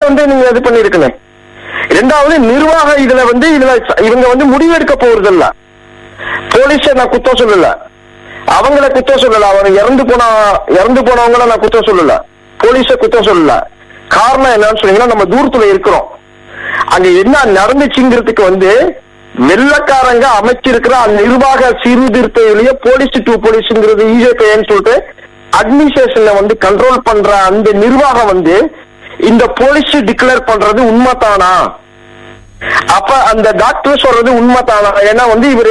வந்து நீங்க இது பண்ணிருக்கணும் ரெண்டாவது நிர்வாக இதுல வந்து இதுல ச- இவங்க வந்து முடிவெடுக்க போறது இல்ல போலீஸ நான் குத்தம் சொல்லல அவங்கள குத்தம் சொல்லல அவங்க இறந்து போன இறந்து போனவங்கள நான் குத்தம் சொல்லல போலீஸ குத்தம் சொல்லல காரணம் என்னன்னு சொன்னீங்கன்னா நம்ம தூரத்துல இருக்கிறோம் அங்க என்ன நடந்துச்சுங்கிறதுக்கு வந்து வெள்ளக்காரங்க அமைச்சிருக்கிற அந்த நிர்வாக சீர்திருத்தத்திலேயே போலீஸ் டு போலீஸ்ங்கிறது இஜேபின்னு சொல்லிட்டு அட்மினிஸ்ட்ரேஷன்ல வந்து கண்ட்ரோல் பண்ற அந்த நிர்வாகம் வந்து இந்த போலீஸ் டிக்ளேர் பண்றது உண்மைதானா அப்ப அந்த டாக்டர் சொல்றது உண்மைதானா ஏன்னா வந்து இவரு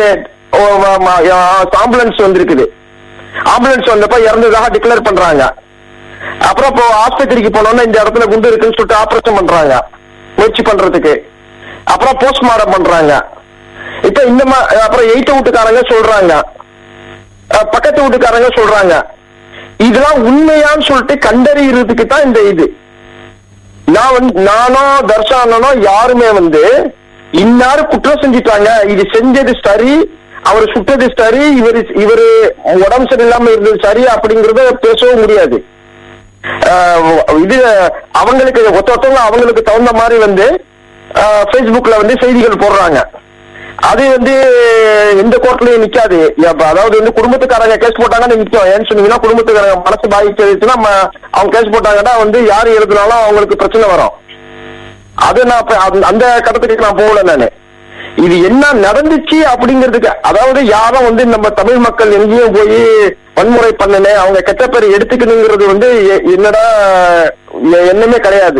ஆம்புலன்ஸ் வந்திருக்குது ஆம்புலன்ஸ் வந்தப்ப இறந்ததாக டிக்ளேர் பண்றாங்க அப்புறம் இப்போ ஆஸ்பத்திரிக்கு போனோம்னா இந்த இடத்துல குண்டு இருக்குன்னு சொல்லிட்டு ஆபரேஷன் பண்றாங்க முயற்சி பண்றதுக்கு அப்புறம் போஸ்ட்மார்டம் பண்றாங்க இப்ப இந்த மா- அப்புறம் எயித்த வீட்டுக்காரங்க சொல்றாங்க அஹ், பக்கத்து வீட்டுக்காரங்க சொல்றாங்க இதெல்லாம் உண்மையான்னு சொல்லிட்டு கண்டறியறதுக்கு தான் இந்த இது நான் வந்து நானோ தர்ஷானனோ யாருமே வந்து இன்னாரு குற்றம் செஞ்சிட்டாங்க இது செஞ்சது சரி அவர் சுட்டது சரி இவர் இவரு உடம்பு சரியில்லாம இருந்தது சரி அப்படிங்கறத பேசவும் முடியாது ஆஹ் இது அவங்களுக்கு ஒத்த ஒருத்தவங்க அவங்களுக்கு தகுந்த மாதிரி வந்து ஃபேஸ்புக்ல வந்து செய்திகள் போடுறாங்க அது வந்து எந்த கோர்ட்லயும் நிக்காது அப்ப அதாவது வந்து குடும்பத்துக்காரங்க கேஸ் போட்டாங்கன்னா நிக்கும் ஏன்னு சொன்னீங்கன்னா குடும்பத்துக்காரங்க மனசு பாதிச்சிருச்சுன்னா ம- அவங்க கேஸ் போட்டாங்கன்னா வந்து யாரு எழுதினாலும் அவங்களுக்கு பிரச்சனை வரும் அது நான் இப்ப அந்த- அந்த கட்டத்துக்கு நான் போகல நானு இது என்ன நடந்துச்சு அப்படிங்கிறதுக்கு அதாவது யாரும் வந்து நம்ம தமிழ் மக்கள் எங்கேயும் போய் வன்முறை பண்ணனே அவங்க கெட்ட பேர் எடுத்துக்கணுங்கிறது வந்து எ- என்னடா எ- எண்ணமே கிடையாது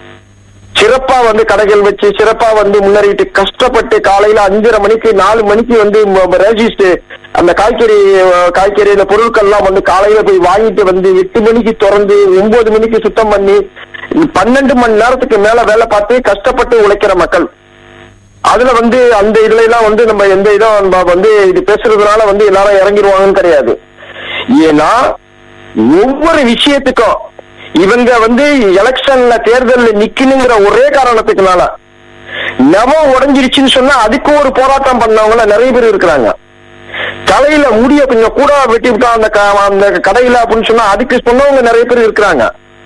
சிறப்பா வந்து கடைகள் வச்சு சிறப்பா வந்து முன்னேறிட்டு கஷ்டப்பட்டு காலையில அஞ்சரை மணிக்கு நாலு மணிக்கு வந்து ரேஜிஸ்ட் அந்த காய்கறி அஹ், காய்கறி இந்த பொருட்கள்லாம் வந்து காலையில போய் வாங்கிட்டு வந்து எட்டு மணிக்கு திறந்து ஒன்பது மணிக்கு சுத்தம் பண்ணி பன்னெண்டு மணி நேரத்துக்கு மேல வேலை பார்த்து கஷ்டப்பட்டு உழைக்கிற மக்கள் அதுல வந்து அந்த இதுல எல்லாம் வந்து நம்ம எந்த இதும் நம்ம வந்து இது பேசுறதுனால வந்து எல்லாரும் இறங்கிடுவாங்கன்னு கிடையாது ஏன்னா ஒவ்வொரு விஷயத்துக்கும் இவங்க வந்து எலெக்ஷன்ல தேர்தல்ல நிக்கணுங்கிற ஒரே காரணத்துக்குனால நவம் உடைஞ்சிருச்சுன்னு சொன்னா அதுக்கு ஒரு போராட்டம் பண்ணவங்கள நிறைய பேர் இருக்கிறாங்க தலையில முடிய கொஞ்சம் கூட வெட்டி விட்டா அந்த க- அந்த கடையில அப்படின்னு சொன்னா அதுக்கு சொன்னவங்க நிறைய பேர் இருக்கிறாங்க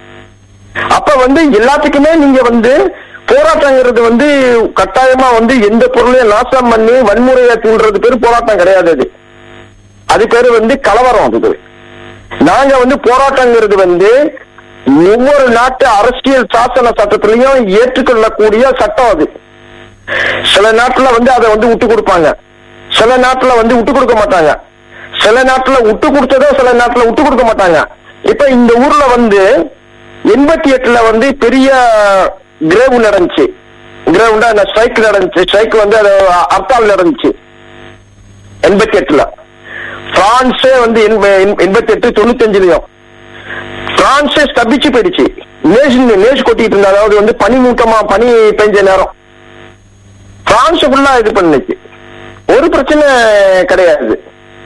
அப்ப வந்து எல்லாத்துக்குமே நீங்க வந்து போராட்டங்கிறது வந்து கட்டாயமா வந்து எந்த பொருளையும் நாசம் பண்ணி வன்முறையை தூண்டுறது பேர் போராட்டம் கிடையாது அது அது பேரு வந்து கலவரம் அது பேரு. நாங்க வந்து போராட்டங்கிறது வந்து ஒவ்வொரு நாட்டு அரசியல் சாசன சட்டத்திலையும் ஏற்றுக்கொள்ளக்கூடிய சட்டம் அது சில நாட்டுல வந்து அதை வந்து விட்டு கொடுப்பாங்க சில நாட்டுல வந்து விட்டு கொடுக்க மாட்டாங்க சில நாட்டுல விட்டு கொடுத்ததோ சில நாட்டுல விட்டு கொடுக்க மாட்டாங்க இப்ப இந்த ஊர்ல வந்து எண்பத்தி எட்டுல வந்து பெரிய கிரேவ் நடந்துச்சு கிரேவ்னா அந்த ஸ்ட்ரைக் நடந்துச்சு ஸ்ட்ரைக் வந்து அது ஹர்த்தால் நடந்துச்சு எண்பத்தி எட்டுல பிரான்ஸே வந்து எண்பத்தி எட்டு தொண்ணூத்தஞ்சுலயும் பிரான்ஸே ஸ்தபிச்சு போயிடுச்சு நேஜ் நேஜ் கொட்டிட்டு இருந்தா அதாவது வந்து பனி மூட்டமா பனி பெஞ்ச நேரம் பிரான்ஸ் ஃபுல்லா இது பண்ணுச்சு ஒரு பிரச்சனை கிடையாது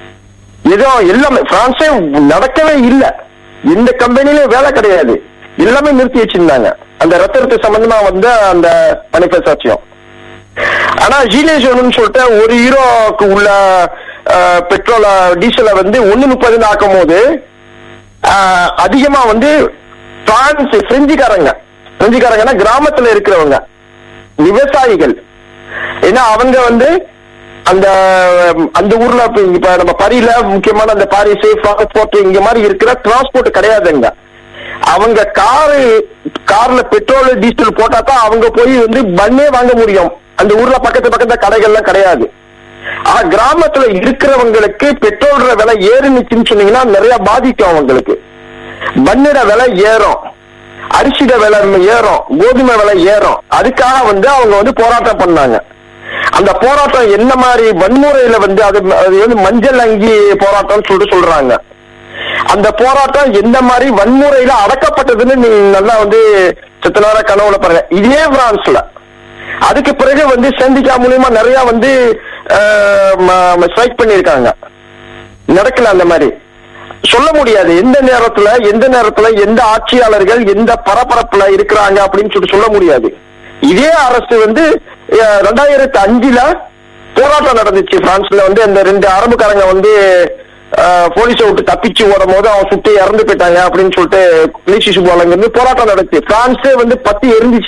ஏதோ எல்லாமே பிரான்ஸே நடக்கவே இல்ல எந்த கம்பெனிலயும் வேலை கிடையாது எல்லாமே நிறுத்தி வச்சிருந்தாங்க அந்த ரத்தத்தை சம்பந்தமா வந்த அந்த மனிஃபெஸ்டாச்சியம் ஆனா ஜீலேஷன் சொல்லிட்டு ஒரு ஹீரோக்கு உள்ள பெட்ரோல டீசலை வந்து ஒண்ணு முப்பதுன்னு ஆக்கும் போது ஆஹ், அதிகமா வந்து பிரான்ஸ் பிரெஞ்சுக்காரங்க பிரெஞ்சுக்காரங்கன்னா கிராமத்துல இருக்கிறவங்க விவசாயிகள் ஏன்னா அவங்க வந்து அந்த அந்த ஊர்ல இப்ப இப்ப நம்ம பரியில முக்கியமான அந்த பாரிஸ் பிரான்ஸ்போர்ட் இங்க மாதிரி இருக்கிற டிரான்ஸ்போர்ட் கிடையாதுங்க அவங்க காரு கார்ல பெட்ரோல் டீசல் போட்டா தான் அவங்க போய் வந்து பண்ணே வாங்க முடியும் அந்த ஊர்ல பக்கத்து பக்கத்துல கடைகள்லாம் கிடையாது ஆனா கிராமத்துல இருக்கிறவங்களுக்கு பெட்ரோல் விலை ஏறினுச்சுன்னு சொன்னீங்கன்னா நிறைய பாதிக்கும் அவங்களுக்கு பன்னிட விலை ஏறும் அரிசிட விலை ஏறும் கோதுமை விலை ஏறும் அதுக்காக வந்து அவங்க வந்து போராட்டம் பண்ணாங்க அந்த போராட்டம் என்ன மாதிரி வன்முறையில வந்து அது அது வந்து மஞ்சள் அங்கி போராட்டம்னு சொல்லிட்டு சொல்றாங்க அந்த போராட்டம் எந்த மாதிரி வன்முறையில அடக்கப்பட்டதுன்னு நீங்க நல்லா வந்து சித்த நேர கனவுல பாருங்க இதே பிரான்ஸ்ல அதுக்கு பிறகு வந்து செந்திகா மூலியமா நிறைய வந்து ஸ்ட்ரைக் பண்ணியிருக்காங்க நடக்கல அந்த மாதிரி சொல்ல முடியாது எந்த நேரத்துல எந்த நேரத்துல எந்த ஆட்சியாளர்கள் எந்த பரபரப்புல இருக்கிறாங்க அப்படின்னு சொல்லிட்டு சொல்ல முடியாது இதே அரசு வந்து அஹ், ரெண்டாயிரத்து அஞ்சுல போராட்டம் நடந்துச்சு பிரான்ஸ்ல வந்து அந்த ரெண்டு அரபுக்காரங்க வந்து போலீஸை விட்டு தப்பிச்சு ஓடும் போது அவன் சுட்டு இறந்து போயிட்டாங்க அப்படின்னு சொல்லிட்டு லீசி சுபாலங்க இருந்து போராட்டம் நடந்துச்சு பிரான்ஸே வந்து பத்தி எரிஞ்சிச்சு